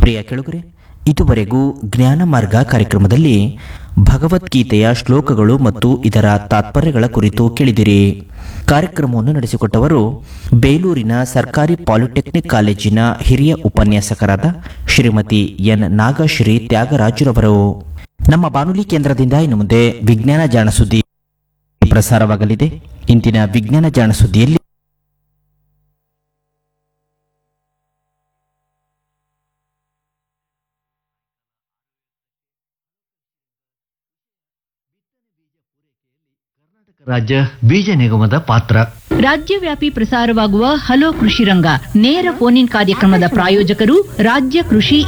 ಪ್ರಿಯ ಕೆಳುಗರೆ ಇದುವರೆಗೂ ಜ್ಞಾನ ಮಾರ್ಗ ಕಾರ್ಯಕ್ರಮದಲ್ಲಿ ಭಗವದ್ಗೀತೆಯ ಶ್ಲೋಕಗಳು ಮತ್ತು ಇದರ ತಾತ್ಪರ್ಯಗಳ ಕುರಿತು ಕೇಳಿದಿರಿ ಕಾರ್ಯಕ್ರಮವನ್ನು ನಡೆಸಿಕೊಟ್ಟವರು ಬೇಲೂರಿನ ಸರ್ಕಾರಿ ಪಾಲಿಟೆಕ್ನಿಕ್ ಕಾಲೇಜಿನ ಹಿರಿಯ ಉಪನ್ಯಾಸಕರಾದ ಶ್ರೀಮತಿ ಎನ್ ನಾಗಶ್ರೀ ತ್ಯಾಗರಾಜುರವರು ನಮ್ಮ ಬಾನುಲಿ ಕೇಂದ್ರದಿಂದ ಇನ್ನು ಮುಂದೆ ವಿಜ್ಞಾನ ಜಾಣ ಸುದ್ದಿ ಪ್ರಸಾರವಾಗಲಿದೆ ಇಂದಿನ ವಿಜ್ಞಾನ ಜಾಣ ಸುದ್ದಿಯಲ್ಲಿ ರಾಜ್ಯ ಬೀಜ ನಿಗಮದ ಪಾತ್ರ ರಾಜ್ಯವ್ಯಾಪಿ ಪ್ರಸಾರವಾಗುವ ಹಲೋ ಕೃಷಿ ರಂಗ ನೇರ ಫೋನ್ ಇನ್ ಕಾರ್ಯಕ್ರಮದ ಪ್ರಾಯೋಜಕರು ರಾಜ್ಯ ಕೃಷಿ